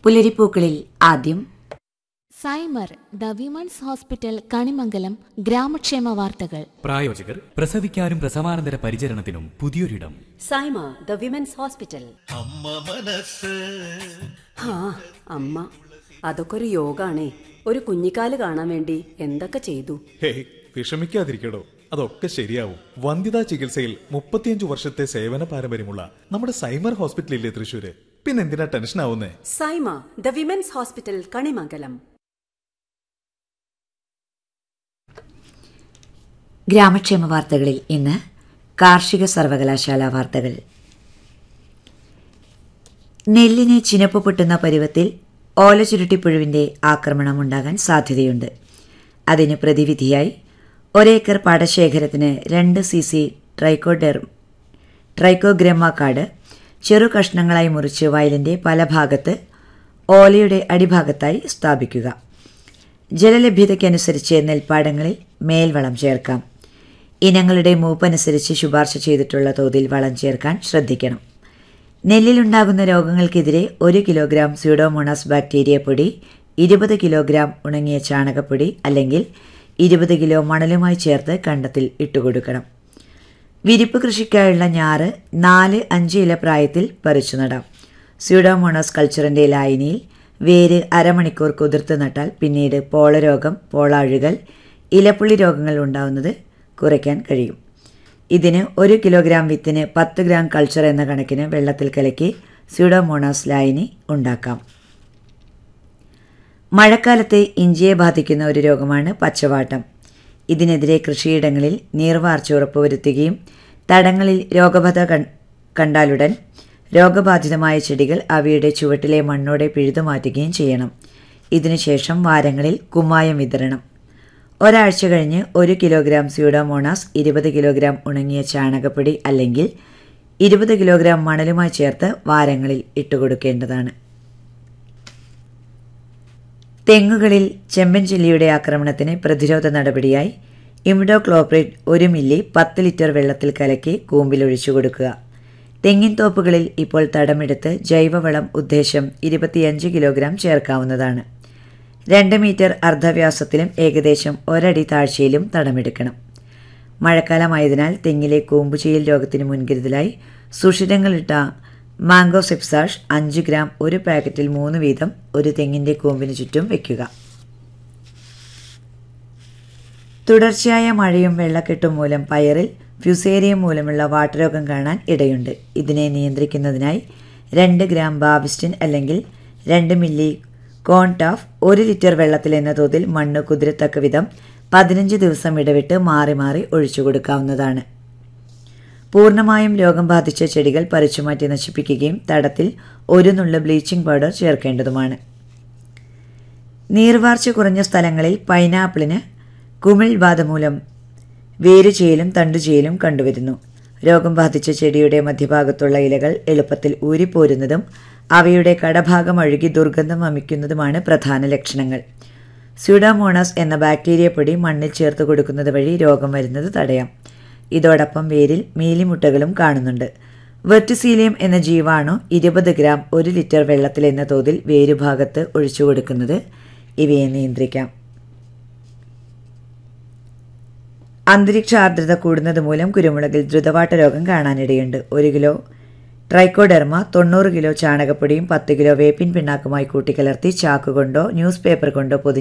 പുലരിപ്പൂക്കളിൽ ആദ്യം Saima the women's hospital Kanimangalam ഗ്രാമക്ഷേമ വാർത്തകൾ പ്രായോജകർ പ്രസവിക്കാനും പ്രസവാനന്തര പരിചരണത്തിനും പുതിയൊരിടം സൈമ ദ വിമൻസ് ഹോസ്പിറ്റൽ ആ അമ്മ അതൊക്കെ ഒരു യോഗാണേ ഒരു കുഞ്ഞിക്കാല് കാണാൻ വേണ്ടി എന്തൊക്കെ ചെയ്തു ഹേയ് വിഷമിക്കാതിരിക്കടോ അതൊക്കെ ശരിയാവും വന്ധ്യതാ ചികിത്സയിൽ മുപ്പത്തിയഞ്ചു വർഷത്തെ സേവന പാരമ്പര്യമുള്ള നമ്മുടെ സൈമർ ഹോസ്പിറ്റലില്ലേ തൃശ്ശൂര് പിന്നെന്തിനാ ടെൻഷൻ ആവുന്നേ Saima the women's hospital Kanimangalam ഗ്രാമക്ഷേമ വാർത്തകളിൽ ഇന്ന് കാർഷിക സർവകലാശാല വാർത്തകൾ നെല്ലിന് ചിനപ്പ് പൊട്ടുന്ന പരുവത്തിൽ ഓലചുരുട്ടിപ്പുഴുവിന്റെ ആക്രമണം ഉണ്ടാകാൻ സാധ്യതയുണ്ട് അതിന് പ്രതിവിധിയായി ഒരേക്കർ പാടശേഖരത്തിന് രണ്ട് സി സി ട്രൈക്കോഡെർ ട്രൈക്കോഗ്രമ്മ കാർഡ് ചെറു കഷ്ണങ്ങളായി മുറിച്ച് വയലിന്റെ പല ഭാഗത്ത് ഓലയുടെ അടിഭാഗത്തായി സ്ഥാപിക്കുക ജലലഭ്യതയ്ക്കനുസരിച്ച് നെൽപ്പാടങ്ങളിൽ മേൽവളം ചേർക്കാം ഇനങ്ങളുടെ മൂപ്പനുസരിച്ച് ശുപാർശ ചെയ്തിട്ടുള്ള തോതിൽ വളം ചേർക്കാൻ ശ്രദ്ധിക്കണം നെല്ലിലുണ്ടാകുന്ന രോഗങ്ങൾക്കെതിരെ ഒരു കിലോഗ്രാം സ്യൂഡോമോണാസ് ബാക്ടീരിയ പൊടി ഇരുപത് കിലോഗ്രാം ഉണങ്ങിയ ചാണകപ്പൊടി അല്ലെങ്കിൽ ഇരുപത് കിലോ മണലുമായി ചേർത്ത് കണ്ടത്തിൽ ഇട്ടുകൊടുക്കണം വിരിപ്പ് കൃഷിക്കായുള്ള ഞാറ് നാല് അഞ്ച് ഇല പ്രായത്തിൽ പറിച്ചു നടാം സ്യൂഡോമോണാസ് കൾച്ചറിൻ്റെ ലായനിയിൽ വേര് അരമണിക്കൂർ കുതിർത്ത് നട്ടാൽ പിന്നീട് പോളരോഗം പോളാഴുകൽ ഇലപ്പുള്ളി രോഗങ്ങൾ ഉണ്ടാവുന്നത് കുറയ്ക്കാൻ കഴിയും ഇതിന് ഒരു കിലോഗ്രാം വിത്തിന് പത്ത് ഗ്രാം കൾച്ചർ എന്ന കണക്കിന് വെള്ളത്തിൽ കലക്കി സ്യൂഡോമോണാസ് ലായനി ഉണ്ടാക്കാം മഴക്കാലത്തെ ഇഞ്ചിയെ ബാധിക്കുന്ന ഒരു രോഗമാണ് പച്ചവാട്ടം ഇതിനെതിരെ കൃഷിയിടങ്ങളിൽ നീർവാർച്ച ഉറപ്പുവരുത്തുകയും തടങ്ങളിൽ രോഗബാധ കൺ- കണ്ടാലുടൻ രോഗബാധിതമായ ചെടികൾ അവയുടെ ചുവട്ടിലെ മണ്ണോടെ പിഴുതുമാറ്റുകയും ചെയ്യണം ഇതിനുശേഷം വാരങ്ങളിൽ കുമ്മായം വിതരണം ഒരാഴ്ച കഴിഞ്ഞ് ഒരു കിലോഗ്രാം സ്യൂഡോമോണാസ് ഇരുപത് കിലോഗ്രാം ഉണങ്ങിയ ചാണകപ്പൊടി അല്ലെങ്കിൽ ഇരുപത് കിലോഗ്രാം മണലുമായി ചേർത്ത് വാരങ്ങളിൽ ഇട്ടുകൊടുക്കേണ്ടതാണ് തെങ്ങുകളിൽ ചെമ്പൻ ചില്ലിയുടെ ആക്രമണത്തിന് പ്രതിരോധ നടപടിയായി ഇമിഡോക്ലോപ്രിഡ് ഒരു മില്ലി പത്ത് ലിറ്റർ വെള്ളത്തിൽ കലക്കി കൂമ്പിലൊഴിച്ചു കൊടുക്കുക തെങ്ങിൻ തോപ്പുകളിൽ ഇപ്പോൾ തടമെടുത്ത് ജൈവവളം ഉദ്ദേശം ഇരുപത്തിയഞ്ച് കിലോഗ്രാം ചേർക്കാവുന്നതാണ് രണ്ട് മീറ്റർ അർദ്ധവ്യാസത്തിലും ഏകദേശം ഒരടി താഴ്ചയിലും തടമെടുക്കണം മഴക്കാലമായതിനാൽ തെങ്ങിലെ കൂമ്പുചെയ്യൽ രോഗത്തിന് മുൻകരുതലായി സുഷിരങ്ങളിട്ട മാംഗോ സെപ്സാഷ് അഞ്ച് ഗ്രാം ഒരു പാക്കറ്റിൽ മൂന്ന് വീതം ഒരു തെങ്ങിൻ്റെ കൂമ്പിന് ചുറ്റും വയ്ക്കുക തുടർച്ചയായ മഴയും വെള്ളക്കെട്ടും മൂലം പയറിൽ ഫ്യുസേരിയം മൂലമുള്ള വാട്ടരോഗം കാണാൻ ഇടയുണ്ട് ഇതിനെ നിയന്ത്രിക്കുന്നതിനായി രണ്ട് ഗ്രാം ബാവിസ്റ്റിൻ അല്ലെങ്കിൽ രണ്ട് മില്ലി കോൺടാഫ് ഒരു ലിറ്റർ വെള്ളത്തിൽ എന്ന തോതിൽ മണ്ണ് കുതിരത്തക്ക വിധം പതിനഞ്ച് ദിവസം ഇടവിട്ട് മാറി മാറി ഒഴിച്ചു കൊടുക്കാവുന്നതാണ് പൂർണ്ണമായും രോഗം ബാധിച്ച ചെടികൾ പറിച്ചുമാറ്റി നശിപ്പിക്കുകയും തടത്തിൽ ഒരു നുള്ള ബ്ലീച്ചിംഗ് പൗഡർ ചേർക്കേണ്ടതുമാണ് നീർവാർച്ച കുറഞ്ഞ സ്ഥലങ്ങളിൽ പൈനാപ്പിളിന് കുമിൾ ബാധ മൂലം വേരുചെയ്യലും തണ്ടുചെയ്യലും കണ്ടുവരുന്നു രോഗം ബാധിച്ച ചെടിയുടെ മധ്യഭാഗത്തുള്ള ഇലകൾ എളുപ്പത്തിൽ ഊരിപ്പോരുന്നതും അവയുടെ കടഭാഗം അഴുകി ദുർഗന്ധം വമിക്കുന്നതുമാണ് പ്രധാന ലക്ഷണങ്ങൾ സ്യൂഡോമോണസ് എന്ന ബാക്ടീരിയ പൊടി മണ്ണിൽ ചേർത്ത് കൊടുക്കുന്നത് വഴി രോഗം വരുന്നത് തടയാം ഇതോടൊപ്പം വേരിൽ മീലിമുട്ടകളും കാണുന്നുണ്ട് വെർട്ടിസീലിയം എന്ന ജീവാണു ഇരുപത് ഗ്രാം ഒരു ലിറ്റർ വെള്ളത്തിൽ എന്ന തോതിൽ വേരുഭാഗത്ത് ഒഴിച്ചു കൊടുക്കുന്നത് ഇവയെ നിയന്ത്രിക്കാം അന്തരീക്ഷ ആർദ്രത കൂടുന്നത് മൂലം കുരുമുളകിൽ ദ്രുതവാട്ട രോഗം കാണാനിടയുണ്ട് ഒരു കിലോ ട്രൈക്കോഡെർമ തൊണ്ണൂറ് കിലോ ചാണകപ്പൊടിയും പത്ത് കിലോ വേപ്പിൻ പിണ്ണാക്കുമായി കൂട്ടിക്കലർത്തി ചാക്ക് കൊണ്ടോ ന്യൂസ് പേപ്പർ കൊണ്ടോ പൊതി